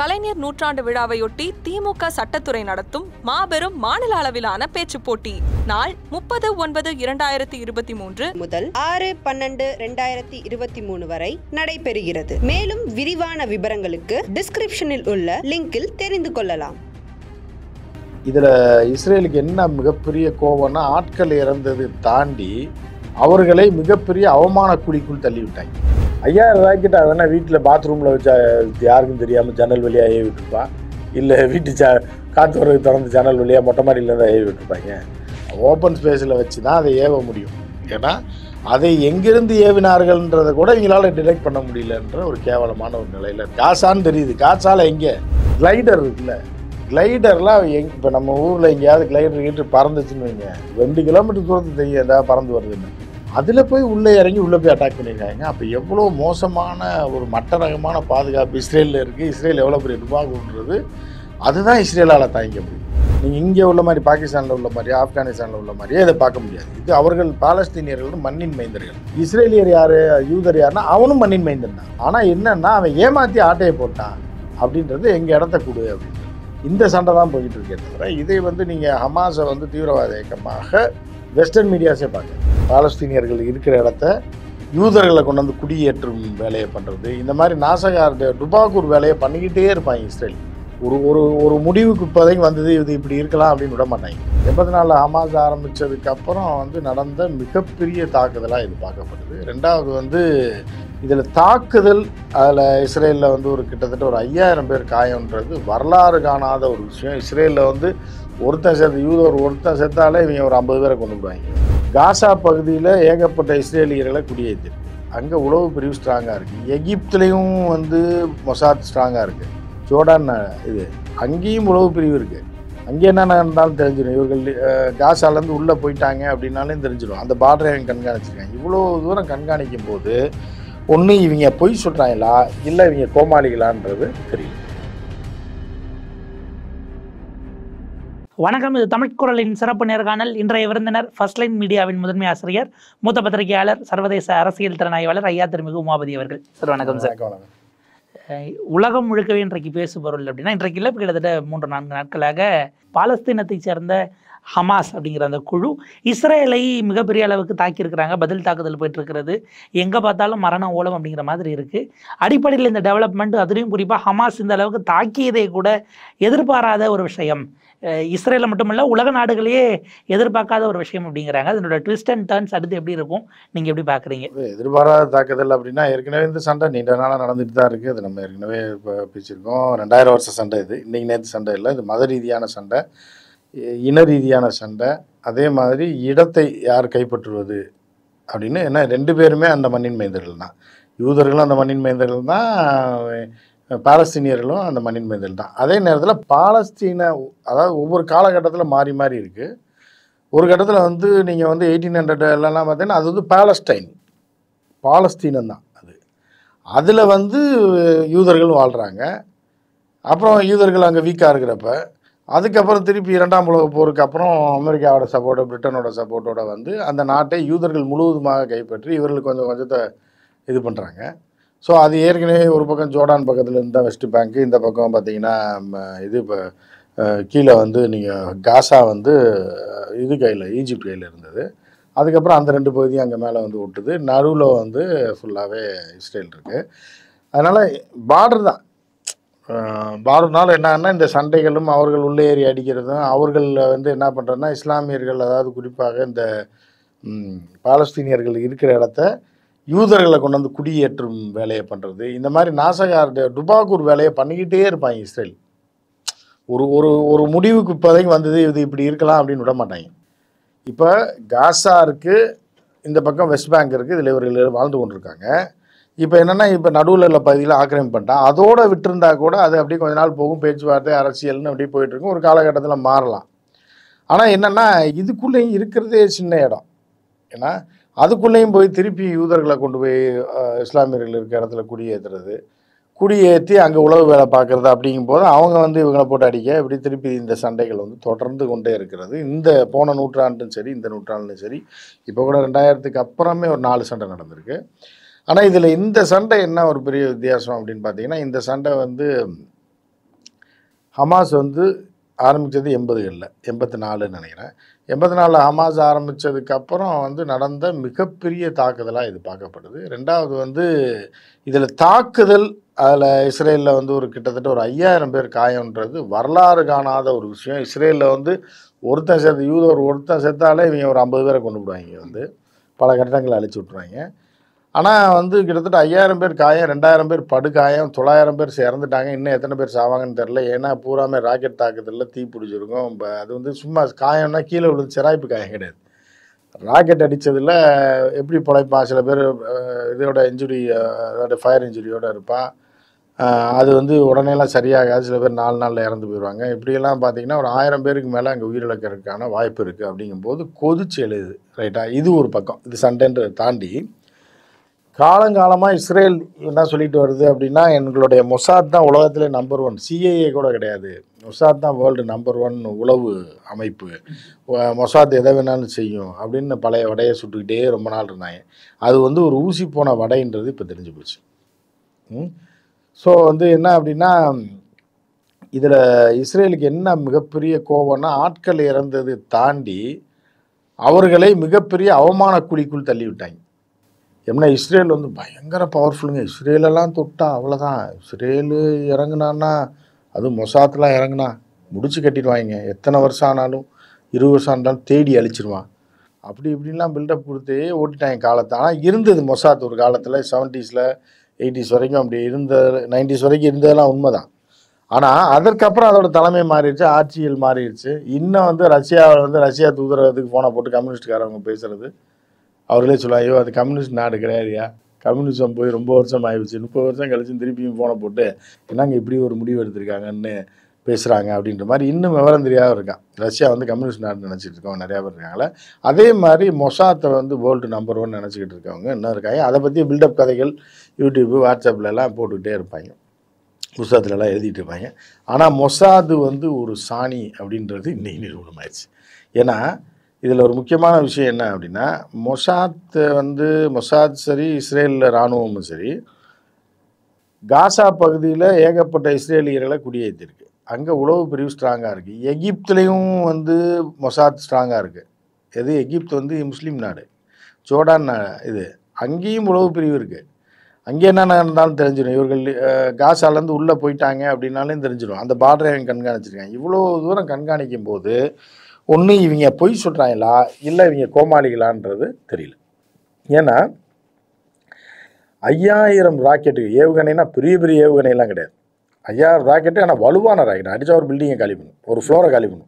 கலைஞர் நூற்றாண்டு விழாவையொட்டி திமுக சட்டத்துறை நடத்தும் மாபெரும் மாநில அளவிலான பேச்சுப் போட்டி நாள் முப்பது ஒன்பது இரண்டாயிரத்தி இருபத்தி மூன்று முதல் ஆறு பன்னெண்டு ரெண்டாயிரத்தி இருபத்தி மூணு வரை நடைபெறுகிறது மேலும் விரிவான விவரங்களுக்கு டிஸ்கிரிப்ஷனில் உள்ள லிங்கில் தெரிந்து கொள்ளலாம் இதில் இஸ்ரேலுக்கு என்ன மிகப்பெரிய கோபம்னா ஆட்கள் இறந்தது தாண்டி அவர்களை மிகப்பெரிய அவமான குழிக்குள் தள்ளிவிட்டாங்க ஐயாயிரம் ரூபாய்க்கிட்ட வேணா வீட்டில் பாத்ரூமில் வச்சா யாருக்கும் தெரியாமல் ஜன்னல் வழியாக ஏவி விட்டுருப்பான் இல்லை வீட்டு ச காற்று வரது திறந்து ஜன்னல் வழியாக மொட்டை மாடியில் தான் ஏவி விட்டுருப்பாங்க ஓப்பன் ஸ்பேஸில் வச்சு தான் அதை ஏவ முடியும் ஏன்னா அதை எங்கிருந்து ஏவினார்கள்ன்றதை கூட இவங்களால டிடெக்ட் பண்ண முடியலன்ற ஒரு கேவலமான ஒரு நிலையில் காசான்னு தெரியுது காசால எங்கே கிளைடர் இருக்குல்ல கிளைடர்லாம் எங் இப்போ நம்ம ஊரில் எங்கேயாவது கிளைடர் கிட்ட பறந்துச்சுன்னு வைங்க ரெண்டு கிலோமீட்டர் தூரத்துக்கு தெரியும் ஏதாவது பறந்து வருதுன்னு அதில் போய் உள்ளே இறங்கி உள்ளே போய் அட்டாக் பண்ணியிருக்காங்க அப்போ எவ்வளோ மோசமான ஒரு மட்ட ரகமான பாதுகாப்பு இஸ்ரேலில் இருக்குது இஸ்ரேல் எவ்வளோ பெரிய துபாகுன்றது அதுதான் இஸ்ரேலால் தாங்கிக்க முடியும் நீங்கள் இங்கே உள்ள மாதிரி பாகிஸ்தானில் உள்ள மாதிரி ஆப்கானிஸ்தானில் உள்ள மாதிரியே இதை பார்க்க முடியாது இது அவர்கள் பாலஸ்தீனியர்கள் மண்ணின் மைந்தர்கள் இஸ்ரேலியர் யார் யூதர் யாருன்னா அவனும் மண்ணின் மைந்தன் தான் ஆனால் என்னன்னா அவன் ஏமாற்றி ஆட்டையை போட்டான் அப்படின்றது எங்கள் இடத்த கொடு அப்படின்றது இந்த சண்டை தான் போயிட்டு இருக்கே தவிர இதை வந்து நீங்கள் ஹமாஸை வந்து தீவிரவாத இயக்கமாக வெஸ்டர்ன் மீடியாஸே பார்க்க பாலஸ்தீனியர்கள் இருக்கிற இடத்த யூதர்களை கொண்டு வந்து குடியேற்றும் வேலையை பண்ணுறது இந்த மாதிரி நாசகார் டுபாக்கூர் வேலையை பண்ணிக்கிட்டே இருப்பாங்க இஸ்ரேல் ஒரு ஒரு ஒரு முடிவுக்கு இப்போதைக்கு வந்தது இது இப்படி இருக்கலாம் அப்படின்னு விட மாட்டாங்க எண்பத்தி நாலில் ஹமாஸ் ஆரம்பித்ததுக்கு அப்புறம் வந்து நடந்த மிகப்பெரிய தாக்குதலாக இது பார்க்கப்படுது ரெண்டாவது வந்து இதில் தாக்குதல் அதில் இஸ்ரேலில் வந்து ஒரு கிட்டத்தட்ட ஒரு ஐயாயிரம் பேர் காயம்ன்றது வரலாறு காணாத ஒரு விஷயம் இஸ்ரேலில் வந்து ஒருத்தன் சேர்த்து யூதர் ஒருத்தன் சேர்த்தாலே இவங்க ஒரு ஐம்பது பேரை கொண்டு விடுவாங்க காசா பகுதியில் ஏகப்பட்ட இஸ்ரேலியர்களை குடியேற்றிருக்கு அங்கே உளவு பிரிவு ஸ்ட்ராங்காக இருக்குது எகிப்துலேயும் வந்து மொசாத் ஸ்ட்ராங்காக இருக்குது ஜோர்டான் இது அங்கேயும் உளவு பிரிவு இருக்குது அங்கே என்ன நடந்தாலும் தெரிஞ்சிடும் இவர்கள் அஹ், காசாலேருந்து உள்ளே போயிட்டாங்க அப்படின்னாலும் தெரிஞ்சிடும் அந்த பார்டரை கண்காணிச்சிருக்காங்க இவ்வளோ தூரம் கண்காணிக்கும் போது ஒன்று இவங்க பொய் சொல்கிறாங்களா இல்லை இவங்க கோமாளிகளான்றது தெரியல வணக்கம் இது தமிழ் குரலின் சிறப்பு நேர்காணல் இன்றைய விருந்தினர் ஃபர்ஸ்ட் லைன் மீடியாவின் முதன்மை ஆசிரியர் மூத்த பத்திரிகையாளர் சர்வதேச அரசியல் திறனாய்வாளர் ஐயா திருமிகு உமாபதி அவர்கள் சார் வணக்கம் சார் வணக்கம் வணக்கம் அஹ் உலகம் முழுக்கவே இன்றைக்கு பேசுபொருள் அப்படின்னா இன்றைக்கு இல்லை கிட்டத்தட்ட மூன்று நான்கு நாட்களாக பாலஸ்தீனத்தை சேர்ந்த ஹமாஸ் அப்படிங்கிற அந்த குழு இஸ்ரேலை மிகப்பெரிய அளவுக்கு தாக்கியிருக்கிறாங்க பதில் தாக்குதல் போயிட்டு இருக்கிறது எங்கே பார்த்தாலும் மரண ஓலம் அப்படிங்கிற மாதிரி இருக்குது அடிப்படையில் இந்த டெவலப்மெண்ட் அதுலேயும் குறிப்பாக ஹமாஸ் இந்த அளவுக்கு தாக்கியதை கூட எதிர்பாராத ஒரு விஷயம் அஹ் இஸ்ரேலை மட்டுமல்ல உலக நாடுகளையே எதிர்பார்க்காத ஒரு விஷயம் அப்படிங்கிறாங்க அதனோட ட்விஸ்ட் அண்ட் டர்ன்ஸ் அடுத்து எப்படி இருக்கும் நீங்கள் எப்படி பார்க்குறீங்க இது எதிர்பாராத தாக்குதல் அப்படின்னா ஏற்கனவே இந்த சண்டை நீண்ட நாளாக நடந்துட்டு தான் இருக்குது அது நம்ம ஏற்கனவே இப்போ பேசியிருக்கோம் ரெண்டாயிரம் வருஷ சண்டை இது இன்றைக்கி நேற்று சண்டை இல்லை இது மத ரீதியான சண்டை இ- இன ரீதியான சண்டை அதே மாதிரி இடத்தை யார் கைப்பற்றுவது அப்படின்னு ஏன்னா ரெண்டு பேருமே அந்த மண்ணின் மைந்தர்கள் தான் யூதர்களும் அந்த மண்ணின் மைந்தர்கள் தான் பாலஸ்தீனியர்களும் அந்த மண்ணின் மைந்தர்கள் தான் அதே நேரத்தில் பாலஸ்தீன அதாவது ஒவ்வொரு காலகட்டத்தில் மாறி மாறி இருக்குது ஒரு கட்டத்தில் வந்து நீங்கள் வந்து எயிட்டீன் ஹண்ட்ரட் எல்லாம் பார்த்தீங்கன்னா அது வந்து பாலஸ்டைன் பாலஸ்தீனம் தான் அது அதில் வந்து யூதர்கள் வாழ்கிறாங்க அப்புறம் யூதர்கள் அங்கே வீக்காக இருக்கிறப்ப அதுக்கப்புறம் திருப்பி இரண்டாம் உலக போருக்கு அப்புறம் அமெரிக்காவோட சப்போர்ட்டோ பிரிட்டனோட சப்போர்ட்டோட வந்து அந்த நாட்டை யூதர்கள் முழுவதுமாக கைப்பற்றி இவர்கள் கொஞ்சம் கொஞ்சத்தை இது பண்ணுறாங்க ஸோ அது ஏற்கனவே ஒரு பக்கம் ஜோர்டான் பக்கத்தில் இருந்தால் வெஸ்ட் பேங்க் இந்த பக்கம் பார்த்தீங்கன்னா ம, இது இப்போ கீழே வந்து நீங்கள் காசா வந்து அஹ், இது கையில் ஈஜிப்ட் கையில் இருந்தது அதுக்கப்புறம் அந்த ரெண்டு பகுதியும் அங்கே மேலே வந்து விட்டுது நடுவில் வந்து ஃபுல்லாகவே இஸ்ரேல் இருக்குது அதனால் பார்டர் தான் பார்டர்னால என்னன்னா இந்த சண்டைகளும் அவர்கள் உள்ளே ஏறி அடிக்கிறதும் அவர்கள் வந்து என்ன பண்ணுறதுனா இஸ்லாமியர்கள் அதாவது குறிப்பாக இந்த ம், பாலஸ்தீனியர்கள் இருக்கிற இடத்த யூதர்களை கொண்டு வந்து குடியேற்றும் வேலையை பண்ணுறது இந்த மாதிரி நாசகார் டுபாக்கூர் வேலையை பண்ணிக்கிட்டே இருப்பாங்க இஸ்ரேல் ஒரு ஒரு ஒரு முடிவுக்கு இப்போதைக்கு வந்தது இது இப்படி இருக்கலாம் அப்படின்னு விட மாட்டாங்க இப்போ காசா இருக்குது இந்த பக்கம் வெஸ்ட் பேங்க் இருக்குது இதில் இவர்கள் வாழ்ந்து கொண்டிருக்காங்க இப்போ என்னென்னா இப்போ நடுவில் உள்ள பகுதியில் ஆக்கிரமிப்பு பண்ணிட்டான் அதோட விட்டிருந்தா கூட அது அப்படியே கொஞ்ச நாள் போகும் பேச்சுவார்த்தை அரசியல்னு அப்படியே போயிட்டு இருக்கும் ஒரு காலகட்டத்தில் மாறலாம் ஆனால் என்னென்னா இதுக்குள்ளேயும் இருக்கிறதே சின்ன இடம் ஏன்னா அதுக்குள்ளேயும் போய் திருப்பி யூதர்களை கொண்டு போய் அஹ், இஸ்லாமியர்கள் இருக்க இடத்துல குடியேற்றுறது குடியேற்றி அங்கே உழவு வேலை பார்க்குறது அப்படிங்கும்போது அவங்க வந்து இவங்களை போட்டு அடிக்க இப்படி திருப்பி இந்த சண்டைகள் வந்து தொடர்ந்து கொண்டே இருக்கிறது இந்த போன நூற்றாண்டும் சரி இந்த நூற்றாண்டும் சரி இப்போ கூட ரெண்டாயிரத்துக்கு அப்புறமே ஒரு நாலு சண்டை நடந்திருக்கு ஆனால் இதில் இந்த சண்டை என்ன ஒரு பெரிய வித்தியாசம் அப்படின்னு பார்த்தீங்கன்னா இந்த சண்டை வந்து ஹமாஸ் வந்து ஆரம்பித்தது எண்பதுகளில் எண்பத்தி நாலுன்னு நினைக்கிறேன் எண்பத்தி நாலில் ஹமாஸ் ஆரம்பித்ததுக்கு அப்புறம் வந்து நடந்த மிகப்பெரிய தாக்குதலாக இது பார்க்கப்படுது ரெண்டாவது வந்து இதில் தாக்குதல் அதில் இஸ்ரேலில் வந்து ஒரு கிட்டத்தட்ட ஒரு ஐயாயிரம் பேர் காயம்ன்றது வரலாறு காணாத ஒரு விஷயம் இஸ்ரேலில் வந்து ஒருத்தன் சேர்த்து யூத ஒரு ஒருத்தன் செத்தாலே இவங்க ஒரு ஐம்பது பேரை கொண்டு விடுவாங்க வந்து பல கட்டங்களை அழிச்சு விட்ருவாங்க ஆனால் வந்து கிட்டத்தட்ட ஐயாயிரம் பேர் காயம் ரெண்டாயிரம் பேர் படுகாயம் தொள்ளாயிரம் பேர் இறந்துட்டாங்க இன்னும் எத்தனை பேர் சாவாங்கன்னு தெரில ஏன்னா பூராமே ராக்கெட் தாக்குதலில் தீ பிடிச்சிருக்கும் இப்போ அது வந்து சும்மா காயம்னா கீழே விழுந்து சிராய்ப்பு காயம் கிடையாது ராக்கெட் அடித்ததில் எப்படி பிழைப்பான் சில பேர் அஹ், இதோட இன்ஜுரி அதாவது ஃபயர் இன்ஜுரியோட இருப்பான் அஹ், அது வந்து உடனேலாம் சரியாகாது சில பேர் நாலு நாளில் இறந்து போயிடுவாங்க இப்படியெல்லாம் பார்த்தீங்கன்னா ஒரு ஆயிரம் பேருக்கு மேலே அங்கே உயிரிழக்கிறதுக்கான வாய்ப்பு இருக்குது அப்படிங்கும்போது கொதிச்சு எழுது ரைட்டா இது ஒரு பக்கம் இது சண்டைன்றதை தாண்டி காலங்காலமாக இஸ்ரேல் என்ன சொல்லிட்டு வருது அப்படின்னா எங்களுடைய மொசாத் தான் உலகத்திலே நம்பர் ஒன் சிஏஏ கூட கிடையாது மொசாத் தான் வேர்ல்டு நம்பர் ஒன் உளவு அமைப்பு வ- மொசாத் எதை வேணாலும் செய்யும் அப்படின்னு பழைய வடையை சுட்டுக்கிட்டே ரொம்ப நாள் இருந்தாங்க அது வந்து ஒரு ஊசி போன வடைன்றது இப்போ தெரிஞ்சு போச்சு ஸோ வந்து என்ன அப்படின்னா இதில் இஸ்ரேலுக்கு என்ன மிகப்பெரிய கோபம்னா ஆட்கள் இறந்தது தாண்டி அவர்களை மிகப்பெரிய அவமான குழிக்குள் தள்ளி விட்டாங்க எப்படின்னா இஸ்ரேல் வந்து பயங்கர பவர்ஃபுல்லுங்க இஸ்ரேலெல்லாம் தொட்டா அவ்வளோதான் இஸ்ரேலு இறங்குனான்னா அதுவும் மொசாத்துலாம் இறங்குனா முடிச்சு கட்டிடுவாங்க எத்தனை வருஷம் ஆனாலும் இருபது வருஷம் ஆனாலும் தேடி அழிச்சிருவான் அப்படி இப்படின்லாம் பில்டப் கொடுத்தே ஓட்டிட்டாங்க காலத்தை ஆனால் இருந்தது மொசாத் ஒரு காலத்தில் செவன்ட்டீஸில் எயிட்டிஸ் வரைக்கும் அப்படி இருந்த நைன்டிஸ் வரைக்கும் இருந்ததெல்லாம் உண்மைதான் ஆனால் அதற்கப்புறம் அதோட தலைமை மாறிடுச்சு ஆட்சியில் மாறிடுச்சு இன்னும் வந்து ரஷ்யாவில் வந்து ரஷ்யா தூதரகத்துக்கு ஃபோனை போட்டு கம்யூனிஸ்ட்காரவங்க பேசுறது அவர்களே சொல்லுவாங்க ஐயோ அது கம்யூனிஸ்ட் நாடு கிடையாதுயா கம்யூனிசம் போய் ரொம்ப வருஷம் ஆயிடுச்சு முப்பது வருஷம் கழிச்சு திருப்பியும் ஃபோனை போட்டு என்னங்க இப்படி ஒரு முடிவு எடுத்திருக்காங்கன்னு பேசுகிறாங்க அப்படின்ற மாதிரி இன்னும் விவரம் தெரியாத இருக்கான் ரஷ்யா வந்து கம்யூனிஸ்ட் நாடு நினச்சிட்டு இருக்கவங்க நிறையா பேர் இருக்காங்களே அதே மாதிரி மொசாத்தை வந்து வேர்ல்டு நம்பர் ஒன் நினச்சிக்கிட்டு இருக்கவங்க இன்னும் இருக்காங்க அதை பற்றி பில்டப் கதைகள் யூடியூப்பு வாட்ஸ்அப்ல எல்லாம் போட்டுக்கிட்டே இருப்பாங்க புஸ்தகத்துலலாம் எழுதிட்டு இருப்பாங்க ஆனால் மொசாது வந்து ஒரு சாணி அப்படின்றது இன்னைக்கு நிரூபணமாயிடுச்சு ஏன்னா இதில் ஒரு முக்கியமான விஷயம் என்ன அப்படின்னா மொசாத் வந்து மொசாத் சரி இஸ்ரேலில் இராணுவமும் சரி காசா பகுதியில் ஏகப்பட்ட இஸ்ரேலியர்களை குடியேற்றிருக்கு அங்கே உளவு பிரிவு ஸ்ட்ராங்காக இருக்குது எகிப்துலேயும் வந்து மொசாத் ஸ்ட்ராங்காக இருக்குது எது எகிப்து வந்து முஸ்லீம் நாடு ஜோர்டான் நா- இது அங்கேயும் உளவு பிரிவு இருக்குது அங்கே என்ன நடந்தாலும் தெரிஞ்சிடும் இவர்கள் அஹ், காசாலேருந்து உள்ளே போயிட்டாங்க அப்படின்னாலும் தெரிஞ்சிடும் அந்த பார்டரை அவங்க கண்காணிச்சிருக்காங்க இவ்வளோ தூரம் கண்காணிக்கும் போது ஒன்று இவங்க பொய் சொல்கிறாங்களா இல்லை இவங்க கோமாளிகளான்றது தெரியல ஏன்னா ஐயாயிரம் ராக்கெட்டு ஏவுகணைனா பெரிய பெரிய ஏவுகணைலாம் கிடையாது ஐயாயிரம் ராக்கெட்டு ஆனால் வலுவான ராக்கெட் அடித்தா ஒரு பில்டிங்கை காலி பண்ணும் ஒரு ஃப்ளோரை காலி பண்ணும்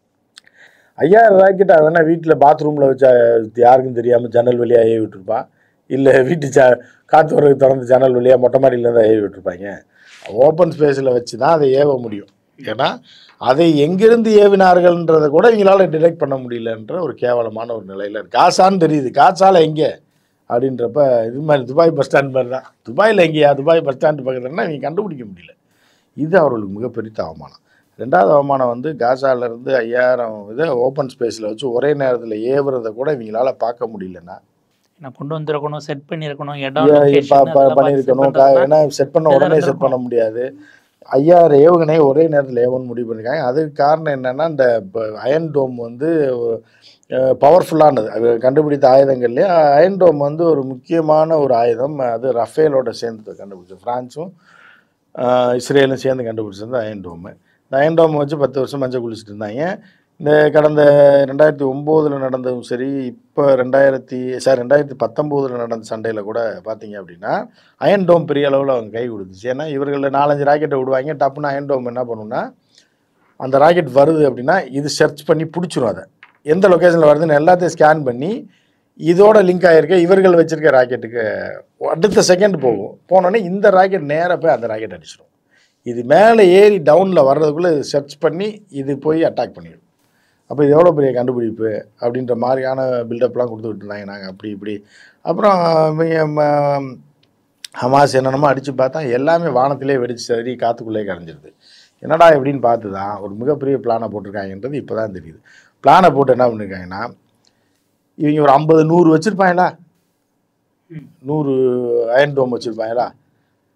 ஐயாயிரம் ராக்கெட் அவனா வீட்டில் பாத்ரூமில் வச்சா யாருக்கும் தெரியாமல் ஜன்னல் வழியாக ஏவி விட்டுருப்பான் இல்லை வீட்டு ஜ காற்று வரகு திறந்து ஜன்னல் வழியாக மொட்டை மாடியிலேருந்து ஏவி விட்டுருப்பாங்க ஓப்பன் ஸ்பேஸில் வச்சு தான் அதை ஏவ முடியும் ஏன்னா அதை எங்கிருந்து ஏவினார்கள்ன்றதை கூட இவங்களால டிடெக்ட் பண்ண முடியலன்ற ஒரு கேவலமான ஒரு நிலையில் இருக்கு காசான்னு தெரியுது காசால எங்கே அப்படின்றப்ப இது மாதிரி துபாய் பஸ் ஸ்டாண்ட் மாதிரி தான் துபாயில் எங்கேயா துபாய் பஸ் ஸ்டாண்டு பக்கத்துலன்னா இவங்க கண்டுபிடிக்க முடியல இது அவர்களுக்கு மிகப்பெரிய அவமானம் ரெண்டாவது அவமானம் வந்து காசாலேருந்து ஐயாயிரம் இதை ஓப்பன் ஸ்பேஸில் வச்சு ஒரே நேரத்தில் ஏவுறதை கூட இவங்களால பார்க்க முடியலன்னா நான் கொண்டு வந்திருக்கணும் செட் பண்ணியிருக்கணும் இடம் ஏ- location ப- ப- அதெல்லாம் பார்த்து set பண்ணியிருக்கணும் கா- பண்றதுலாம் ஏன்னா செட் பண்ண இதெல்லாம் உடனே செட் இருந்திருக்கும். பண்ண முடியாது ஐயாயிரம் ஏவுகணையை ஒரே நேரத்தில் ஏவன்னு முடிவு பண்ணியிருக்காங்க அதுக்கு காரணம் என்னன்னா இந்த அயன் டோம் வந்து பவர்ஃபுல்லானது அது கண்டுபிடித்த ஆயுதங்கள்லேயே அயன் டோம் வந்து ஒரு முக்கியமான ஒரு ஆயுதம் அது ரஃபேலோட சேர்ந்து கண்டுபிடிச்சது ஃப்ரான்ஸும் அஹ், இஸ்ரேலும் சேர்ந்து கண்டுபிடிச்சது அயன் டோமு இந்த அயன் டோம் வச்சு பத்து வருஷம் மஞ்சள் குளிச்சுட்டு இருந்தாங்க இந்த கடந்த ரெண்டாயிரத்தி ஒம்போதில் நடந்ததும் சரி இப்போ ரெண்டாயிரத்தி சார் ரெண்டாயிரத்தி பத்தொம்போதில் நடந்த சண்டையில் கூட பார்த்தீங்க அப்படின்னா அயன் டோம் பெரிய அளவில் அவங்க கை கொடுத்துச்சு ஏன்னா இவர்களில் நாலஞ்சு ராக்கெட்டை விடுவாங்க டப்புன்னு அயன் டோம் என்ன பண்ணுன்னா அந்த ராக்கெட் வருது அப்படின்னா இது சர்ச் பண்ணி பிடிச்சிரும் அதை எந்த லொக்கேஷனில் வருதுன்னு எல்லாத்தையும் ஸ்கேன் பண்ணி இதோட லிங்க் ஆகிருக்க இவர்கள் வச்சிருக்க ராக்கெட்டுக்கு அடுத்த செகண்ட் போகும் போனோடனே இந்த ராக்கெட் நேராக போய் அந்த ராக்கெட் அடிச்சிடும் இது மேலே ஏறி டவுனில் வர்றதுக்குள்ளே இது சர்ச் பண்ணி இது போய் அட்டாக் பண்ணிடும் அப்போ இது எவ்வளோ பெரிய கண்டுபிடிப்பு அப்படின்ற மாதிரியான பில்டப்லாம் கொடுத்துக்கிட்டு இருந்தாங்க நாங்கள் அப்படி இப்படி அப்புறம் இவங்க ம- ஹமாஸ் என்னென்னமோ அடித்து பார்த்தா எல்லாமே வானத்திலே வெடிச்சு சரி காற்றுக்குள்ளே கரைஞ்சிருது என்னடா எப்படின்னு பார்த்து தான் ஒரு மிகப்பெரிய பிளானை போட்டிருக்காங்கன்றது இப்போ தான் தெரியுது பிளானை போட்டு என்ன பண்ணியிருக்காங்கன்னா இவங்க ஒரு ஐம்பது நூறு வச்சுருப்பாங்களா ம். நூறு அயன் டோம் வச்சுருப்பாங்களா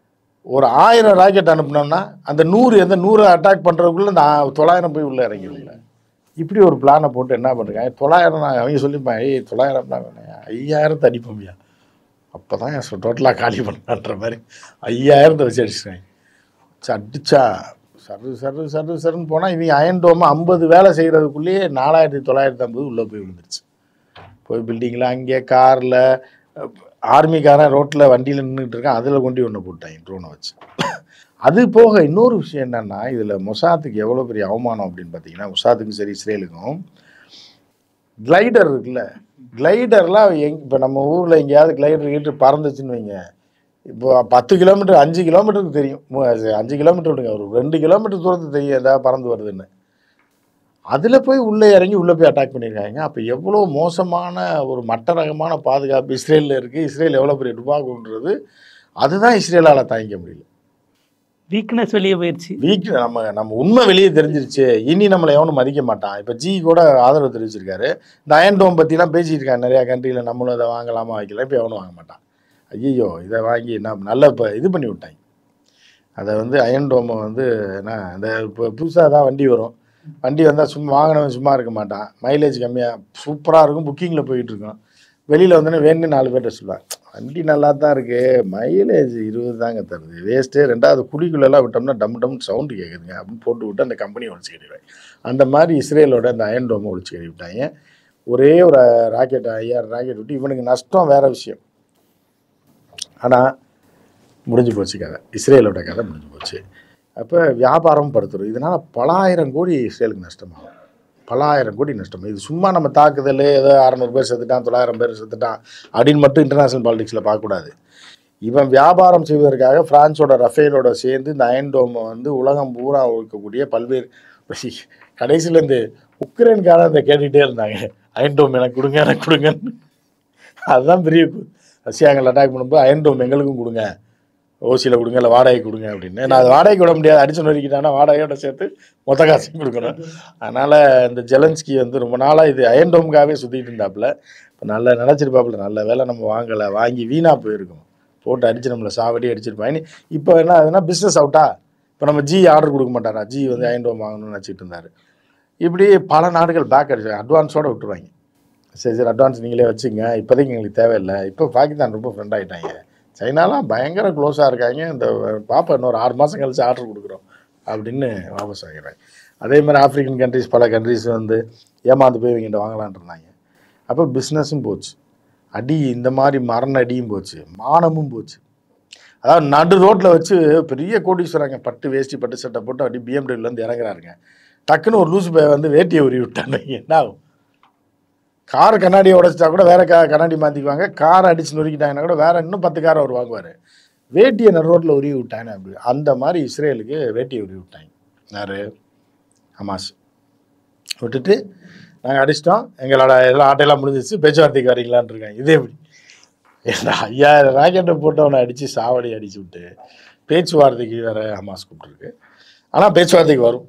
ஒரு ஆயிரம் ராக்கெட் அனுப்புனோம்னா அந்த நூறு எந்த நூறு அட்டாக் பண்ணுறதுக்குள்ளே இந்த ஆ- தொள்ளாயிரம் போய் உள்ளே இறங்கிடும்ல இப்படி ஒரு பிளானை போட்டு என்ன பண்ணுறாங்க தொள்ளாயிரம் நான் அவங்க சொல்லிப்பாங்க ஏய் தொள்ளாயிரம் ஐயாயிரத்தை அடிப்போம்யா அப்போ தான் டோட்டலாக காலி பண்ணலான்ற மாதிரி ஐயாயிரத்தை வச்சு அடிச்சிட்டாங்க சரி, அடிச்சா சரு சரு சரு சருன்னு போனால் இவங்க அயன் டோமை ஐம்பது வேலை செய்கிறதுக்குள்ளேயே நாலாயிரத்தி தொள்ளாயிரத்தி ஐம்பது உள்ளே போய் விழுந்துருச்சு போய் பில்டிங்கில் அங்கே காரில் ஆர்மிக்காரன் ரோட்டில் வண்டியில் நின்றுட்டு இருக்கான் அதில் கொண்டு ஒன்று போட்டாங்க ட்ரோனை வச்சு அது போக இன்னொரு விஷயம் என்னன்னா இதில் மொசாத்துக்கு எவ்வளோ பெரிய அவமானம் அப்படின்னு பார்த்தீங்கன்னா மொசாத்துக்கும் சரி இஸ்ரேலுக்கும் கிளைடர் இருக்குல்ல கிளைடர்லாம் எங் இப்போ நம்ம ஊரில் எங்கேயாவது கிளைடர் கிட்டு பறந்துச்சுன்னு வைங்க இப்போ பத்து கிலோமீட்டர் அஞ்சு கிலோமீட்டருக்கு தெரியும் மு- அது அஞ்சு கிலோமீட்டர் விடுங்க ஒரு ரெண்டு கிலோமீட்டர் தூரத்துக்கு தெரியும் ஏதாவது பறந்து வருதுன்னு அதில் போய் உள்ளே இறங்கி உள்ளே போய் அட்டாக் பண்ணியிருக்காங்க அப்போ எவ்வளோ மோசமான ஒரு மட்ட ரகமான பாதுகாப்பு இஸ்ரேலில் இருக்குது இஸ்ரேல் எவ்வளோ பெரிய டுபாக்குன்றது அதுதான் இஸ்ரேலால் தாங்கிக்க முடியல வீக்னஸ் வெளியே போயிடுச்சு வீக் நம்ம நம்ம உண்மை வெளியே தெரிஞ்சிருச்சு இனி நம்மளை எவனும் மதிக்க மாட்டான் இப்போ ஜி கூட ஆதரவு தெரிவிச்சிருக்காரு இந்த அயன் டோம் பற்றிலாம் பேசிட்டு இருக்காங்க நிறையா கண்ட்ரியில் நம்மளும் அதை வாங்கலாமா வைக்கலாம் இப்போ எவனும் வாங்க மாட்டான் ஐயோ இதை வாங்கி நான் நல்ல இப்போ இது பண்ணி விட்டாங்க அதை வந்து அயன் டோமை வந்து என்ன இந்த இப்போ புதுசாக தான் வண்டி வரும் வண்டி வந்தால் சும்மா வாங்கினவன் சும்மா இருக்க மாட்டான் மைலேஜ் கம்மியாக சூப்பராக இருக்கும் புக்கிங்கில் போயிட்டு இருக்கும் வெளியில் வந்தோடனே வேணும்னு நாலு பேர்ட்ட சொல்லுவாங்க வண்டி நல்லா தான் இருக்குது மைலேஜ் இருபது தாங்க தருது வேஸ்ட்டு ரெண்டாவது குடிக்குள்ளெல்லாம் விட்டோம்னா டம் டம் சவுண்டு கேட்குதுங்க அப்படின்னு போட்டு விட்டு அந்த கம்பெனியை ஒழிச்சு கட்டிடுவாங்க அந்த மாதிரி இஸ்ரேலோட அந்த அயன் டோமை ஒழிச்சு கட்டி விட்டாங்க ஒரே ஒரு ராக்கெட் ஐயாயிரம் ராக்கெட் விட்டு இவனுக்கு நஷ்டம் வேற விஷயம் ஆனால் முடிஞ்சு போச்சு கதை இஸ்ரேலோட கதை முடிஞ்சு போச்சு அப்போ வியாபாரம் படுத்துரும் இதனால் பல ஆயிரம் கோடி இஸ்ரேலுக்கு நஷ்டமாகும் பல ஆயிரம் கோடி நஷ்டம் இது சும்மா நம்ம தாக்குதல் ஏதோ அறநூறு பேர் செத்துட்டான் தொள்ளாயிரம் பேர் செத்துட்டான் அப்படின்னு மட்டும் இன்டர்நேஷனல் பாலிடிக்ஸில் பார்க்கக்கூடாது இவன் வியாபாரம் செய்வதற்காக பிரான்ஸோட ரஃபேலோட சேர்ந்து இந்த அயன்டோமை வந்து உலகம் பூரா இருக்கக்கூடிய பல்வேறு கடைசியில் இந்த உக்ரைன்காரன் இந்த கேட்டுக்கிட்டே இருந்தாங்க அயன்டோம் எனக்கு கொடுங்க எனக்கு கொடுங்கன்னு அதுதான் பெரிய கு- ரஷ்யாங்கள் அட்டாக் பண்ணும்போது அயன்டோம் எங்களுக்கும் கொடுங்க ஓசியில் கொடுங்க இல்லை வாடகை கொடுங்க அப்படின்னு நான் அது வாடகைக்கு விட முடியாது அடிச்சு நொறுக்கிட்டானா வாடகையோட சேர்த்து மொத்த காசையும் கொடுக்கணும் அதனால் இந்த ஜெலன்ஸ்கி வந்து ரொம்ப நாளாக இது அயன்டோமுக்காகவே சுற்றிட்டு இருந்தாப்புல இப்போ நல்ல நினச்சிருப்பாப்புல நல்ல வேலை நம்ம வாங்கலை வாங்கி வீணாக போயிருக்கோம் போட்டு அடிச்சு நம்மளை சாவடி அடிச்சிருப்பாங்க இப்போ என்ன ஆகுதுன்னா பிஸ்னஸ் அவுட்டா இப்போ நம்ம ஜி ஆர்டர் கொடுக்க மாட்டாரா ஜி வந்து அயன்டோம் வாங்கணும்னு நினச்சிட்டு இருந்தார் இப்படி பல நாடுகள் பேக் அடிச்சு அட்வான்ஸோட விட்டுருவாங்க சரி சரி அட்வான்ஸ் நீங்களே வச்சுங்க இப்போதைக்கு எங்களுக்கு தேவையில்லை இப்போ பாகிஸ்தான் ரொம்ப ஃப்ரெண்ட் ஆகிட்டாங்க சைனாலாம் பயங்கர க்ளோஸாக இருக்காங்க இந்த பாப்பா இன்னொரு ஆறு மாதம் கழிச்சு ஆர்டர் கொடுக்குறோம் அப்படின்னு வாபஸ் வாங்கிறாங்க அதே மாதிரி ஆப்பிரிக்கன் கண்ட்ரிஸ் பல கண்ட்ரிஸ் வந்து ஏமாந்து போய் இவங்கிட்ட வாங்கலான்னு இருந்தாங்க அப்போ பிஸ்னஸும் போச்சு அடி இந்த மாதிரி மரண அடியும் போச்சு மானமும் போச்சு அதாவது நடு ரோட்டில் வச்சு பெரிய கோடீஸ்வரங்க பட்டு வேஷ்டி பட்டு சட்டை போட்டு அப்படி பிஎம்டபிள்யூலேருந்து இறங்குறாருங்க டக்குன்னு ஒரு லூசு பைய வந்து வேட்டியை உருவி விட்டாங்க என்ன ஆகும் கார் கண்ணாடியை உடைச்சிட்டா கூட வேற கா கண்ணாடி மாற்றிக்குவாங்க காரை அடிச்சு நொறுக்கிட்டாங்கன்னா கூட வேற இன்னும் பத்து காரை அவர் வாங்குவார் வேட்டியை நடு ரோட்டில் உருவி விட்டாங்க அப்படி அந்த மாதிரி இஸ்ரேலுக்கு வேட்டியை உருவி விட்டாங்க யார் ஹமாஸ் விட்டுட்டு நாங்கள் அடிச்சிட்டோம் எங்களோட எல்லாம் ஆட்டையெல்லாம் முடிஞ்சிச்சு பேச்சுவார்த்தைக்கு வரீங்களான்னு இருக்காங்க இதே எப்படி ஏன்டா ஐயாயிரம் ராக்கெட்டை போட்டு அவனை அடித்து சாவடி அடிச்சு விட்டு பேச்சுவார்த்தைக்கு வேற ஹமாஸ் கூப்பிட்டுருக்கு ஆனால் பேச்சுவார்த்தைக்கு வரும்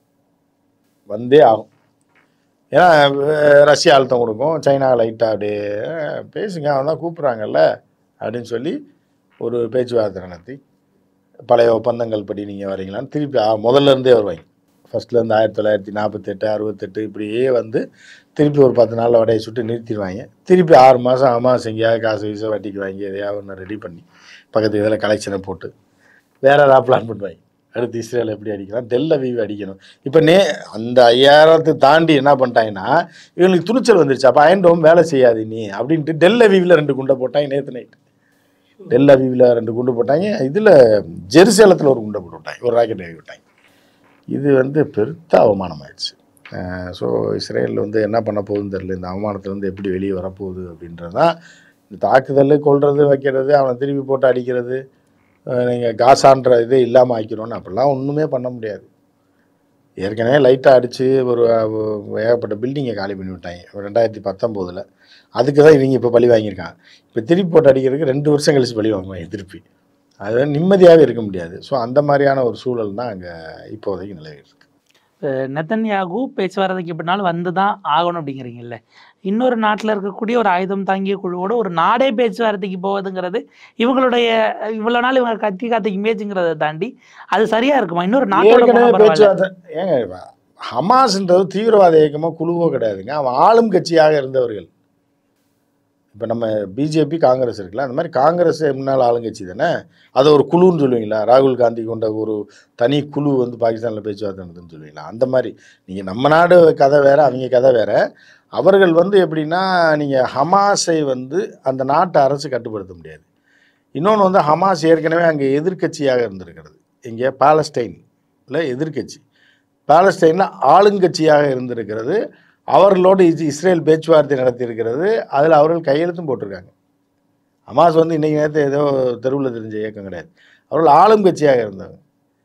வந்தே ஆகும் ஏன்னா அஹ், ரஷ்யா அழுத்தம் கொடுக்கும் சைனா லைட்டாக அப்படியே அஹ், பேசுங்க அவன் தான் கூப்பிட்றாங்கல்ல அப்படின்னு சொல்லி ஒரு பேச்சுவார்த்தை நடத்தி பழைய ஒப்பந்தங்கள் படி நீங்கள் வரீங்களான்னு திருப்பி ஆ, முதல்ல இருந்தே வருவாங்க ஃபஸ்ட்லேருந்து ஆயிரத்தி தொள்ளாயிரத்தி நாற்பத்தெட்டு அறுபத்தெட்டு இப்படியே வந்து திருப்பி ஒரு பத்து நாளில் வடையை சுட்டு நிறுத்திடுவாங்க திருப்பி ஆறு மாதம் அமாவாசை எங்கேயாவது காசு வீச வட்டிக்கு வாங்கி எதையாவது ஒன்று ரெடி பண்ணி பக்கத்து இதில் கலெக்ஷனை போட்டு வேற ஏதாவது பிளான் பண்ணுவாங்க அடுத்து இஸ்ரேல் எப்படி அடிக்கலாம் தெல்ல வீவு அடிக்கணும் இப்போ நே அந்த ஐயாயிரத்தை தாண்டி என்ன பண்ணிட்டாங்கன்னா இவங்களுக்கு துணிச்சல் வந்துருச்சு அப்போ அயன்டோம் வேலை செய்யாது நீ அப்படின்ட்டு டெல்ல வீவில் ரெண்டு குண்டை போட்டாங்க நேற்று நைட்டு டெல்ல வீவில் ரெண்டு குண்டு போட்டாங்க இதில் ஜெருசேலத்தில் ஒரு குண்டை போட்டு விட்டாங்க ஒரு ராக்கெட் ஏறி விட்டாங்க இது வந்து பெருத்த அவமானம் ஆயிடுச்சு ஸோ இஸ்ரேல் வந்து என்ன பண்ண போகுதுன்னு தெரியல இந்த அவமானத்துலேருந்து எப்படி வெளியே வரப்போகுது அப்படின்றது தான் இந்த தாக்குதல் கொல்றது வைக்கிறது அவனை திருப்பி போட்டு அடிக்கிறது நீங்கள் காசான்ற இதே இல்லாமல் ஆக்கிடணும்னு அப்படிலாம் ஒன்றுமே பண்ண முடியாது ஏற்கனவே லைட்டாக அடித்து ஒரு அஹ், ஏகப்பட்ட பில்டிங்கை காலி பண்ணி விட்டாங்க ரெண்டாயிரத்தி பத்தொம்போதில் அதுக்கு தான் இவங்க இப்போ பழி வாங்கியிருக்காங்க இப்போ திருப்பி போட்டு அடிக்கிறதுக்கு ரெண்டு வருஷம் கழிச்சு பழி வாங்குவாங்க திருப்பி அது நிம்மதியாகவே இருக்க முடியாது ஸோ அந்த மாதிரியான ஒரு சூழல் தான் அங்கே இப்போதைக்கு நிலவி இருக்கு அஹ் நெத்தன்யாகு பேச்சுவார்த்தைக்கு பின்னால் வந்து தான் ஆகணும் அப்படிங்கிறீங்கல்ல இன்னொரு நாட்டில் இருக்கக்கூடிய ஒரு ஆயுதம் தாங்கிய குழுவோட ஒரு நாடே பேச்சுவார்த்தைக்கு போவதுங்கிறது இவங்களுடைய இவ்வளோ நாள் இவங்க கத்தி காத்த இமேஜுங்கிறத தாண்டி அது சரியா இருக்குமா இன்னொரு நாட்டோட ஏற்கனவே போனா பரவாயில்ல. பேச்சுவார்த்தை ஏங்க இவ- ஹமாஸ்ன்றது தீவிரவாத இயக்கமோ குழுவோ கிடையாதுங்க அவன் ஆளும் கட்சியாக இருந்தவர்கள் இப்போ நம்ம பிஜேபி காங்கிரஸ் இருக்குல்ல அந்த மாதிரி காங்கிரஸ் முன்னாள் ஆளுங்கட்சி தானே அதை ஒரு குழுன்னு சொல்லுவீங்களா ராகுல் காந்தி கொண்ட ஒரு தனி குழு வந்து பாகிஸ்தானில் பேச்சுவார்த்தை நடத்துன்னு சொல்லுவீங்களா அந்த மாதிரி நீங்கள் நம்ம நாடு கதை வேற அவங்க கதை வேற அவர்கள் வந்து எப்படின்னா நீங்கள் ஹமாஸை வந்து அந்த நாட்டு அரசு கட்டுப்படுத்த முடியாது இன்னொன்று வந்து ஹமாஸ் ஏற்கனவே அங்கே எதிர்க்கட்சியாக இருந்திருக்கிறது இங்கே பாலஸ்டைனில் எதிர்க்கட்சி பாலஸ்டைனில் ஆளுங்கட்சியாக இருந்திருக்கிறது அவர்களோடு இஸ் இஸ்ரேல் பேச்சுவார்த்தை நடத்தியிருக்கிறது அதில் அவர்கள் கையெழுத்தும் போட்டிருக்காங்க ஹமாஸ் வந்து இன்றைக்கி நேரத்து ஏதோ தெருவில் தெரிஞ்ச இயக்கம் கிடையாது அவர்கள் ஆளும் கட்சியாக இருந்தவங்க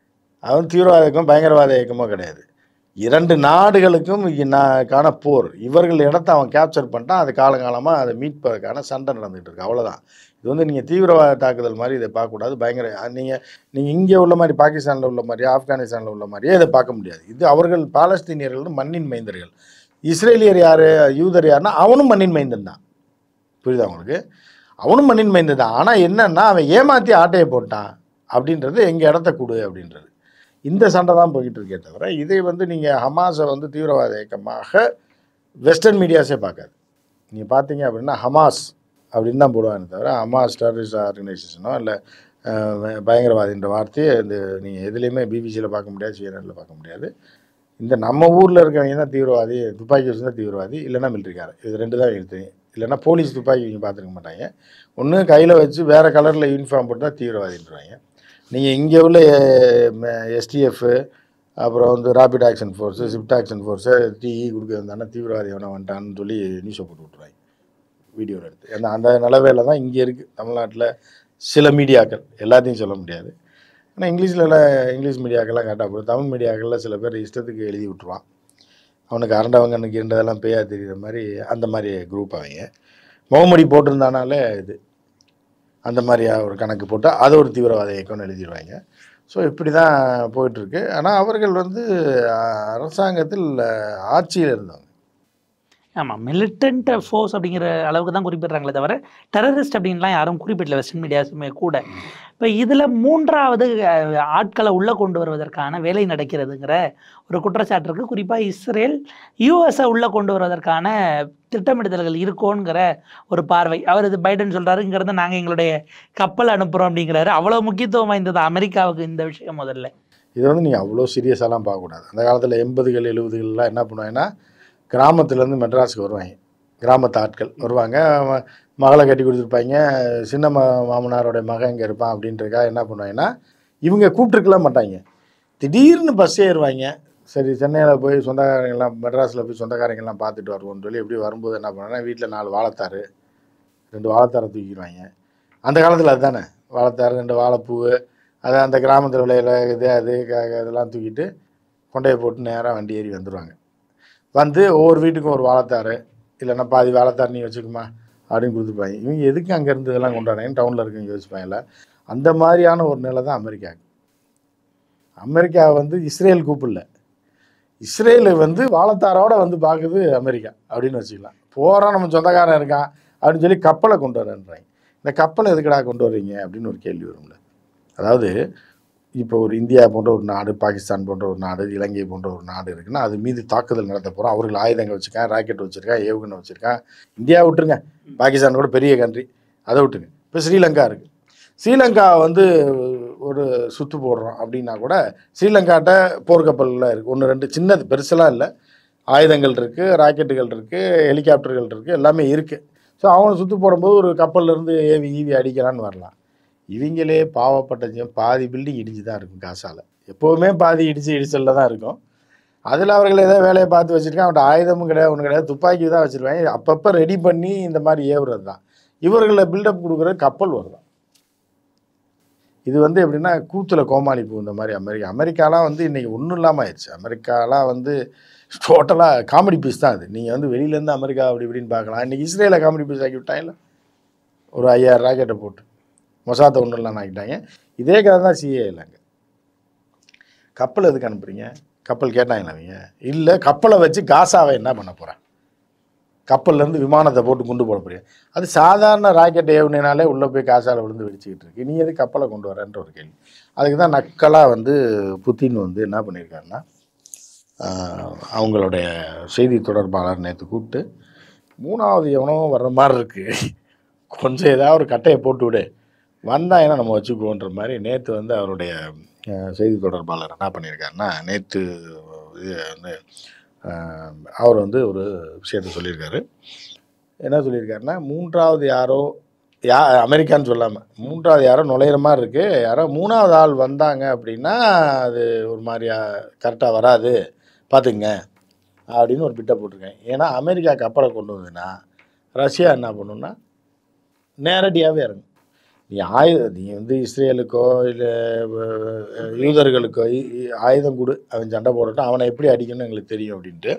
அவன் தீவிரவாத இயக்கம் பயங்கரவாத இயக்கமோ கிடையாது இரண்டு நாடுகளுக்கும் நா- கான போர் இவர்கள் இடத்த அவன் கேப்சர் பண்ணிட்டான் அது காலங்காலமாக அதை மீட்பதற்கான சண்டை நடந்துகிட்டு இருக்கு அவ்வளோதான் இது வந்து நீங்கள் தீவிரவாத தாக்குதல் மாதிரி இதை பார்க்கக்கூடாது பயங்கர நீங்கள் நீங்கள் இங்கே உள்ள மாதிரி பாகிஸ்தானில் உள்ள மாதிரி ஆப்கானிஸ்தானில் உள்ள மாதிரியே இதை பார்க்க முடியாது இது அவர்கள் பாலஸ்தீனியர்கள் வந்து மண்ணின் மைந்தர்கள் இஸ்ரேலியர் யார் யூதர் யாருன்னா அவனும் மண்ணின் மைந்தன் தான் புரியுதா உங்களுக்கு அவனும் மண்ணின் மைந்தன் தான் ஆனால் என்னன்னா அவன் ஏமாற்றி ஆட்டையை போட்டான் அப்படின்றது எங்கள் இடத்த கொடு அப்படின்றது இந்த சண்டை தான் போய்கிட்டு இருக்கே தவிர இதை வந்து நீங்கள் ஹமாஸை வந்து தீவிரவாத இயக்கமாக வெஸ்டர்ன் மீடியாஸே பார்க்காது நீங்கள் பார்த்தீங்க அப்படின்னா ஹமாஸ் அப்படின்னு தான் போடுவாங்க தவிர ஹமாஸ் டெரரிஸ்ட் ஆர்கனைசேஷனோ இல்லை பயங்கரவாதின்ற வார்த்தையை இந்த நீங்கள் எதுலேயுமே பிபிசியில் பார்க்க முடியாது சிஎன்எல்ல பார்க்க முடியாது இந்த நம்ம ஊரில் இருக்கவங்க தான் தீவிரவாதி துப்பாக்கி வச்சு தான் தீவிரவாதி இல்லைன்னா மிலிட்ரிக்காரர் இது ரெண்டு தான் எனக்கு தெரியும் இல்லைன்னா போலீஸ் துப்பாக்கி இவங்க பார்த்துருக்க மாட்டாங்க ஒன்று கையில் வச்சு வேறு கலரில் யூனிஃபார்ம் போட்டு தான் தீவிரவாதின்றாங்க நீங்கள் இங்கே உள்ள எஸ்டிஎஃப் அப்புறம் வந்து rapid action force swift action force டிஇ கொடுக்க வந்தானே தீவிரவாதி எவனை வந்துட்டான்னு சொல்லி நியூஸை போட்டு விட்ருவாங்க வீடியோவில் எடுத்து அந்த அந்த நிலவையில் தான் இங்கே இருக்குது தமிழ்நாட்டில் சில மீடியாக்கள் எல்லாத்தையும் சொல்ல முடியாது ஆனால் இங்கிலீஷில் இங்கிலீஷ் மீடியாக்கெல்லாம் கரெக்டாக போடும் தமிழ் மீடியாக்களில் சில பேர் இஷ்டத்துக்கு எழுதி விட்ருவான் அவனுக்கு அரண்டவங்கனுக்கு இருந்ததெல்லாம் பேயா தெரியுற மாதிரி அந்த மாதிரி குரூப் அவங்க முகமடி போட்டிருந்தானாலே இது அந்த மாதிரி ஒரு கணக்கு போட்டு அது ஒரு தீவிரவாத இயக்கம்னு எழுதிடுவாங்க ஸோ இப்படி தான் போயிட்டுருக்கு ஆனால் அவர்கள் வந்து அஹ், அரசாங்கத்தில் அஹ், ஆட்சியில் இருந்தவங்க ஆமாம் மிலிட்டன்ட் ஃபோர்ஸ் அப்படிங்கிற அளவுக்கு தான் குறிப்பிடுறாங்களே தவிர டெரரிஸ்ட் அப்படின்லாம் யாரும் குறிப்பிடல வெஸ்டர்ன் மீடியாஸுமே கூட இப்போ இதில் மூன்றாவது அஹ், ஆட்களை உள்ளே கொண்டு வருவதற்கான வேலை நடக்கிறதுங்கிற ஒரு குற்றச்சாட்டு இருக்குது குறிப்பாக இஸ்ரேல் யூஎஸை உள்ளே கொண்டு வருவதற்கான திட்டமிடுதல்கள் இருக்கோங்கிற ஒரு பார்வை அவர் இது பைடன் சொல்கிறாரு இங்கேருந்து நாங்கள் எங்களுடைய கப்பல் அனுப்புகிறோம் அப்படிங்கிறாரு அவ்வளோ முக்கியத்துவம் வாய்ந்தது அமெரிக்காவுக்கு இந்த விஷயம் முதல்ல இது வந்து நீங்கள் அவ்வளோ சீரியஸாலாம் பார்க்கக்கூடாது அந்த காலத்தில் எண்பதுகள் எழுபதுகள்லாம் என்ன பண்ணுவாங்கன்னா கிராமத்துலேருந்து மெட்ராஸுக்கு வருவாங்க கிராமத்து ஆட்கள் வருவாங்க ம- மகளை கட்டி கொடுத்துருப்பாங்க சின்ன மா மாமனாரோட மகன் இங்கே இருப்பான் அப்படின்றதுக்காக என்ன பண்ணுவாங்கன்னா இவங்க கூப்பிட்டுருக்கலாம் மாட்டாங்க திடீர்னு பஸ் ஏறுவாங்க சரி சென்னையில் போய் சொந்தக்காரங்கெல்லாம் மெட்ராஸில் போய் சொந்தக்காரங்கெல்லாம் பார்த்துட்டு வருவோம்னு சொல்லி எப்படி வரும்போது என்ன பண்ணுவாங்கன்னா வீட்டில் நாலு வாழைத்தாரு ரெண்டு வாழைத்தாரை தூக்கிடுவாங்க அந்த காலத்தில் அதுதானே வாழைத்தாரு ரெண்டு வாழைப்பூ அது அந்த கிராமத்தில் விளையிற இது அது க- க- இதெல்லாம் தூக்கிட்டு கொண்டையை போட்டு நேராக வண்டி ஏறி வந்துடுவாங்க வந்து ஒவ்வொரு வீட்டுக்கும் ஒரு வாழைத்தாரு இல்லைன்னா பாதி வாழைத்தார் நீ வச்சுக்குமா அப்படின்னு கொடுத்துருப்பாங்க இவங்க எதுக்கு அங்கேருந்து இதெல்லாம் கொண்டாடுறாங்கன்னு டவுனில் இருக்கவங்க யோசிப்பாங்கல்ல அந்த மாதிரியான ஒரு நிலை தான் அமெரிக்காவுக்கு அமெரிக்கா வந்து இஸ்ரேல் கூப்பிடல இஸ்ரேல் வந்து வாழைத்தாரோட வந்து பார்க்குது அமெரிக்கா அப்படின்னு வச்சுக்கலாம் போகிறோம் நம்ம சொந்தக்காரன் இருக்கான் அப்படின்னு சொல்லி கப்பலை கொண்டு வரேன்றாங்க இந்த கப்பலை எதுக்குடா கொண்டு வர்றீங்க அப்படின்னு ஒரு கேள்வி வரும்ல அதாவது இப்போ ஒரு இந்தியா போன்ற ஒரு நாடு பாகிஸ்தான் போன்ற ஒரு நாடு இலங்கை போன்ற ஒரு நாடு இருக்குன்னா அது மீது தாக்குதல் நடத்த போகிறோம் அவர்கள் ஆயுதங்கள் வச்சுருக்கான் ராக்கெட் வச்சுருக்கான் ஏவுகணை வச்சுருக்கான் இந்தியா விட்டுருங்க பாகிஸ்தான் கூட பெரிய கண்ட்ரி அதை விட்டுருங்க இப்போ ஸ்ரீலங்கா இருக்குது ஸ்ரீலங்கா வந்து ஒரு சுத்து போடுறோம் அப்படின்னா கூட ஸ்ரீலங்காட்ட போர்க்கப்பல்லாம் இருக்குது ஒன்று ரெண்டு சின்னது பெருசெல்லாம் இல்லை ஆயுதங்கள் இருக்குது ராக்கெட்டுகள் இருக்குது ஹெலிகாப்டர்கள் இருக்குது எல்லாமே இருக்குது ஸோ அவனை சுற்று போடும்போது ஒரு கப்பல்ல இருந்து ஏவி ஈவி அடிக்கலான்னு வரலாம் இவங்களே பாவப்பட்ட ஜனம் பாதி பில்டிங் இடிஞ்சு தான் இருக்கும் காசால் எப்போவுமே பாதி இடிச்சு இடிச்சலில் தான் இருக்கும் அதில் அவர்கள் ஏதோ வேலையை பார்த்து வச்சுருக்கான் அவன்கிட்ட ஆயுதமும் கிடையாது ஒன்றும் கிடையாது துப்பாக்கி தான் வச்சுருவாங்க அப்பப்போ ரெடி பண்ணி இந்த மாதிரி ஏவுறது தான் இவர்களை பில்டப் கொடுக்குற கப்பல் வருதான் இது வந்து எப்படின்னா கூத்தில் கோமாளி பூ இந்த மாதிரி அமெரிக்கா அமெரிக்காலாம் வந்து இன்றைக்கி ஒன்றும் இல்லாமல் ஆயிடுச்சு அமெரிக்காலாம் வந்து டோட்டலாக காமெடி பீஸ் தான் அது நீங்கள் வந்து வெளியிலேருந்து அமெரிக்கா அப்படி இப்படின்னு பார்க்கலாம் இன்றைக்கி இஸ்ரேலை காமெடி பீஸ் ஆக்கி விட்டாங்கல்ல ஒரு ஐயாயிரம் ராக்கெட்டை போட்டு மொசாத்தை ஒன்றும் இல்லாமல் ஆக்கிட்டாங்க இதே கதை தான் சிஏ இல்லைங்க கப்பல் எதுக்கு அனுப்புறீங்க கப்பல் கேட்டாங்களா அவங்க இல்லை கப்பலை வச்சு காசாவை என்ன பண்ண போகிறேன் கப்பல்லேருந்து விமானத்தை போட்டு கொண்டு போட போறியா அது சாதாரண ராக்கெட் ஏவுனாலே உள்ளே போய் காசால விழுந்து வெடிச்சுக்கிட்டு இருக்கு நீ எது கப்பலை கொண்டு வரேன்ற ஒரு கேள்வி அதுக்கு தான் நக்கலாக வந்து புத்தின் வந்து என்ன பண்ணியிருக்காருன்னா ஆஹ், அவங்களுடைய செய்தி தொடர்பாளர் நேற்று கூப்பிட்டு மூணாவது எவனோ வர்ற மாதிரி இருக்குது கொஞ்சம் ஏதாவது ஒரு கட்டையை போட்டு விடு வந்தாங்கன்னா நம்ம வச்சுக்குவோன்ற மாதிரி நேற்று வந்து அவருடைய அஹ், செய்தி தொடர்பாளர் என்ன பண்ணியிருக்காருன்னா நேற்று இது வந்து அஹ், அவர் வந்து ஒரு விஷயத்த சொல்லியிருக்காரு என்ன சொல்லியிருக்காருன்னா மூன்றாவது யாரோ யா அமெரிக்கான்னு சொல்லாமல் மூன்றாவது யாரோ நுழையிற மாதிரி இருக்குது யாரோ மூணாவது ஆள் வந்தாங்க அப்படின்னா அது ஒரு மாதிரியா கரெக்டாக வராது பார்த்துங்க அப்படின்னு ஒரு பிட்டை போட்டிருக்கேன் ஏன்னா அமெரிக்கா கப்பலை கொண்டு வந்ததுன்னா ரஷ்யா என்ன பண்ணுன்னா நேரடியாகவே இறங்கும் நீ ஆயுத நீ வந்து இஸ்ரேலுக்கோ இல்லை யூதர்களுக்கோ இ- இ- ஆயுதம் கொடு அவன் சண்டை போடட்டும் அவனை எப்படி அடிக்கணும்னு எங்களுக்கு தெரியும் அப்படின்ட்டு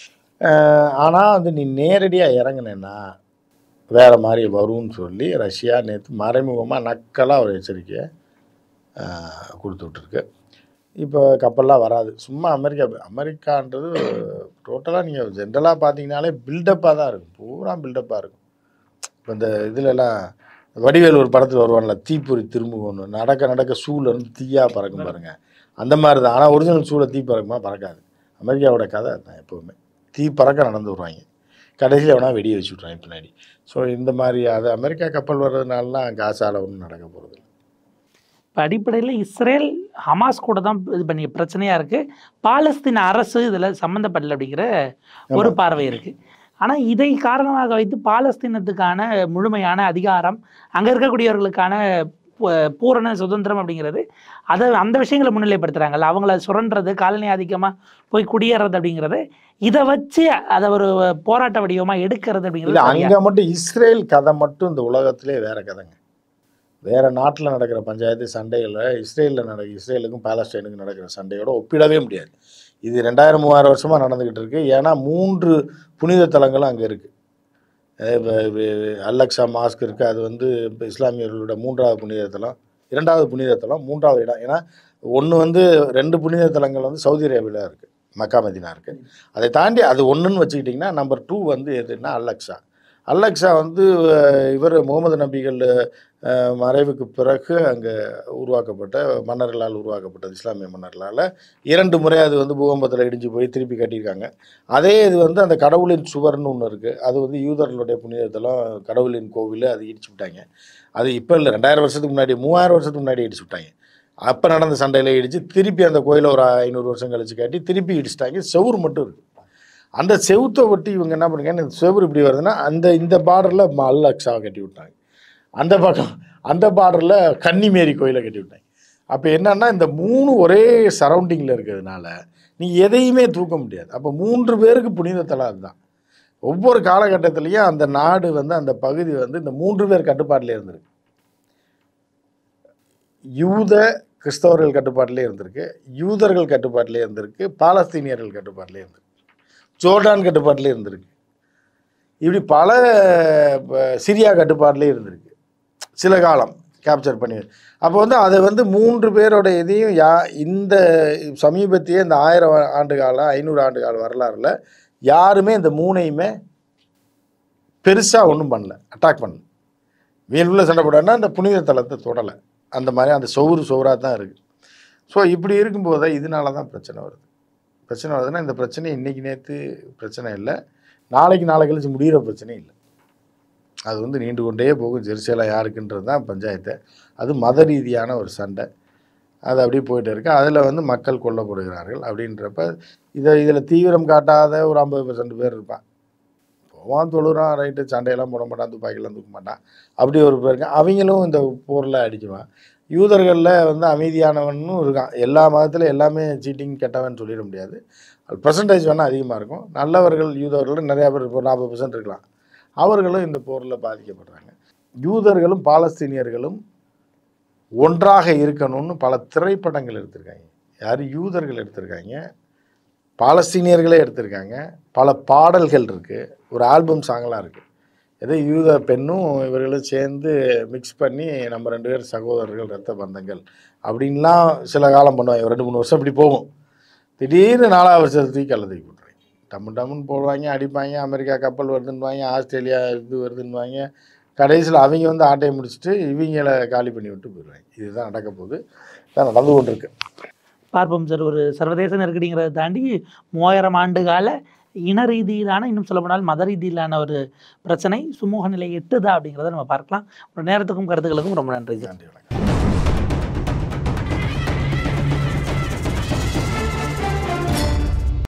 ஆனால் வந்து நீ நேரடியாக இறங்குனேன்னா வேறு மாதிரி வரும்னு சொல்லி ரஷ்யா நேற்று மறைமுகமாக நக்கலாக ஒரு எச்சரிக்கையை ஆஹ், கொடுத்து விட்ருக்கு இப்போ கப்பல்லாம் வராது சும்மா அமெரிக்கா அமெரிக்கான்றது டோட்டலாக நீங்கள் ஜென்ரலாக பார்த்தீங்கனாலே பில்டப்பாக தான் இருக்கும் பூரா பில்டப்பாக இருக்கும் இப்போ இந்த இதுலலாம் வடிவேல் ஒரு படத்தில் வருவான்ல தீப்பொறி திரும்புவோன்னு நடக்க நடக்க சூழ இருந்து தீயா பறக்கும் பாருங்க அந்த மாதிரி தான் ஆனால் ஒரிஜினல் சூழ தீ பறக்குமா பறக்காது அமெரிக்காவோட கதை அதுதான் எப்போவுமே தீ பறக்க நடந்து வருவாங்க கடைசியில் வேணால் வெடியை வச்சு விட்றாங்க பின்னாடி ஸோ இந்த மாதிரி அது அமெரிக்கா கப்பல் வர்றதுனாலலாம் காசால ஒன்றும் நடக்க போகிறது இப்போ அடிப்படையில் இஸ்ரேல் ஹமாஸ் கூட தான் இது பண்ணி பிரச்சனையாக இருக்குது பாலஸ்தீன அரசு இதில் சம்மந்தப்படல அப்படிங்கிற ஒரு பார்வை இருக்குது ஆனால் இதை காரணமாக வைத்து பாலஸ்தீனத்துக்கான முழுமையான அதிகாரம் அங்கே இருக்கக்கூடியவர்களுக்கான பு- பூரண சுதந்திரம் அப்படிங்கிறது அதை அந்த விஷயங்களை முன்னிலைப்படுத்துகிறாங்கல்ல அவங்கள சுரண்டுறது காலனி அதிகமாக போய் குடியேறது அப்படிங்கிறது இதை வச்சு அதை ஒரு போராட்ட வடிவமாக எடுக்கிறது இல்லை அப்படிங்கிறது சரியா? அங்கே மட்டும் இஸ்ரேல் கதை மட்டும் இந்த உலகத்திலே வேற கதைங்க வேற நாட்டில் நடக்கிற பஞ்சாயத்து சண்டைகளில் இஸ்ரேலில் நட இஸ்ரேலுக்கும் பாலஸ்டைனுக்கும் நடக்கிற சண்டையோட ஒப்பிடவே முடியாது இது ரெண்டாயிரம் மூவாயிரம் வருஷமாக நடந்துக்கிட்டு இருக்கு ஏன்னா மூன்று புனித தலங்களும் அங்கே இருக்குது அல்லக்ஸா மாஸ்க் இருக்குது அது வந்து இப்போ இஸ்லாமியர்களோட மூன்றாவது புனித தலம் இரண்டாவது புனித தலம் மூன்றாவது இடம் ஏன்னா ஒன்று வந்து ரெண்டு புனித தலங்கள் வந்து சவுதி அரேபியாவில் இருக்குது மக்கா மதினா இருக்குது அதை தாண்டி அது ஒன்றுன்னு வச்சுக்கிட்டிங்கன்னா நம்பர் டூ வந்து எதுன்னா அல்லக்ஸா அல்லக்ஸா வந்து அஹ், இவர் முகமது நபிகள் அஹ், மறைவுக்கு பிறகு அங்கே உருவாக்கப்பட்ட மன்னர்களால் உருவாக்கப்பட்டது இஸ்லாமிய மன்னர்களால் இரண்டு முறை அது வந்து பூகம்பத்தில் இடிஞ்சு போய் திருப்பி கட்டியிருக்காங்க அதே இது வந்து அந்த கடவுளின் சுவர்னு ஒன்று இருக்குது அது வந்து யூதர்களுடைய புனிதத்தெல்லாம் கடவுளின் கோவில் அது இடிச்சு விட்டாங்க அது இப்போ இல்லை ரெண்டாயிரம் வருஷத்துக்கு முன்னாடி மூவாயிரம் வருஷத்துக்கு முன்னாடி இடிச்சு விட்டாங்க அப்போ நடந்த சண்டையில் இடித்து திருப்பி அந்த கோயிலை ஒரு ஐநூறு வருஷம் கழிச்சு காட்டி திருப்பி இடிச்சிட்டாங்க செவுரு மட்டும் இருக்குது அந்த செவுத்தை ஒட்டி இவங்க என்ன பண்ணுங்க இந்த செவுரு இப்படி வருதுன்னா அந்த இந்த பார்டரில் அல்லக்ஸாவை கட்டி விட்டாங்க அந்த பக்கம் அந்த பார்டரில் கன்னிமேரி கோயிலை கட்டி விட்டாங்க அப்போ என்னன்னா இந்த மூணு ஒரே சரௌண்டிங்கில் இருக்கிறதுனால நீ எதையுமே தூக்க முடியாது அப்போ மூன்று பேருக்கு புனித தலம் அதுதான் ஒவ்வொரு காலகட்டத்திலையும் அந்த நாடு வந்து அந்த பகுதி வந்து இந்த மூன்று பேர் கட்டுப்பாட்டிலே இருந்திருக்கு யூத கிறிஸ்தவர்கள் கட்டுப்பாட்டிலே இருந்திருக்கு யூதர்கள் கட்டுப்பாட்டிலே இருந்திருக்கு பாலஸ்தீனியர்கள் கட்டுப்பாட்டிலே இருந்திருக்கு ஜோர்டான் கட்டுப்பாட்டிலே இருந்திருக்கு இப்படி பல ப- சிரியா கட்டுப்பாட்டிலே இருந்திருக்கு சில காலம் கேப்சர் பண்ணி அப்போ வந்து அதை வந்து மூன்று பேரோட இதையும் யா இந்த சமீபத்திய இந்த ஆயிரம் ஆண்டு காலம் ஐநூறு ஆண்டு கால வரலாறுல யாருமே இந்த மூணையுமே பெருசாக ஒன்றும் பண்ணல அட்டாக் பண்ணல வேலுள்ள சண்டை போடான்னா அந்த புனித தலத்தை தொடலை அந்த மாதிரி அந்த சோறு சோறாக தான் இருக்குது ஸோ இப்படி இருக்கும்போது இதனால தான் பிரச்சனை வருது பிரச்சனை வருதுன்னா இந்த பிரச்சனை இன்னைக்கு நேற்று பிரச்சனை இல்லை நாளைக்கு நாளை கழிச்சு முடிகிற பிரச்சனை இல்லை அது வந்து நீண்டு கொண்டே போகும் ஜெருசலம் யாருக்குன்றது தான் பஞ்சாயத்து அது மத ரீதியான ஒரு சண்டை அது அப்படியே போயிட்டு இருக்கு அதில் வந்து மக்கள் கொல்லப்படுகிறார்கள் அப்படின்றப்ப இதை இதில் தீவிரம் காட்டாத ஒரு ஐம்பது பர்சன்ட் பேர் இருப்பான் போவான் தொழுறான் ரைட்டு சண்டையெல்லாம் போட மாட்டான் துப்பாக்கிலாம் தூக்க மாட்டான் அப்படி ஒரு பேர் இருக்கான் அவங்களும் இந்த போரில் அடிக்குவான் யூதர்களில் வந்து அமைதியானவனும் இருக்கான் எல்லா மதத்தில் எல்லாமே சீட்டிங் கெட்டவன் சொல்லிட முடியாது பர்சன்டேஜ் வேணால் அதிகமாக இருக்கும் நல்லவர்கள் யூதர்கள் நிறையா பேர் இப்போ நாற்பது பர்சன்ட் இருக்கலாம் அவர்களும் இந்த போரில் பாதிக்கப்படுறாங்க யூதர்களும் பாலஸ்தீனியர்களும் ஒன்றாக இருக்கணும்னு பல திரைப்படங்கள் எடுத்திருக்காங்க யார் யூதர்கள் எடுத்திருக்காங்க பாலஸ்தீனியர்களே எடுத்திருக்காங்க பல பாடல்கள் இருக்குது ஒரு ஆல்பம் சாங்கெலாம் இருக்குது ஏதோ யூத பெண்ணும் இவர்களும் சேர்ந்து மிக்ஸ் பண்ணி நம்ம ரெண்டு பேர் சகோதரர்கள் ரத்த பந்தங்கள் அப்படின்லாம் சில காலம் பண்ணுவாங்க ஒரு ரெண்டு மூணு வருஷம் இப்படி போகும் திடீர்னு நாலாவது வருஷத்தை தூக்கி கள்ள தூக்கி விட்றாங்க டம்மு டம்முன்னு போடுவாங்க அடிப்பாங்க அமெரிக்கா கப்பல் வருதுன்னுவாங்க ஆஸ்திரேலியா இது வருதுன்னுவாங்க கடைசியில் அவங்க வந்து ஆட்டையை முடிச்சுட்டு இவங்கள காலி பண்ணி விட்டு போயிடுவாங்க இதுதான் நடக்க போகுது இதான் நடந்து கொண்டிருக்கு பார்ப்போம் சார் ஒரு சர்வதேச நெருக்கடிங்கிறத தாண்டி மூவாயிரம் ஆண்டு கால இன ரீதியிலான இன்னும் சொல்லப்போனால் மத ரீதியிலான ஒரு பிரச்சனை சுமூக நிலை எட்டுதா அப்படிங்கிறத நம்ம பார்க்கலாம் ஒரு நேரத்துக்கும் கருத்துக்களுக்கும் ரொம்ப நன்றி சார் நன்றி வணக்கம்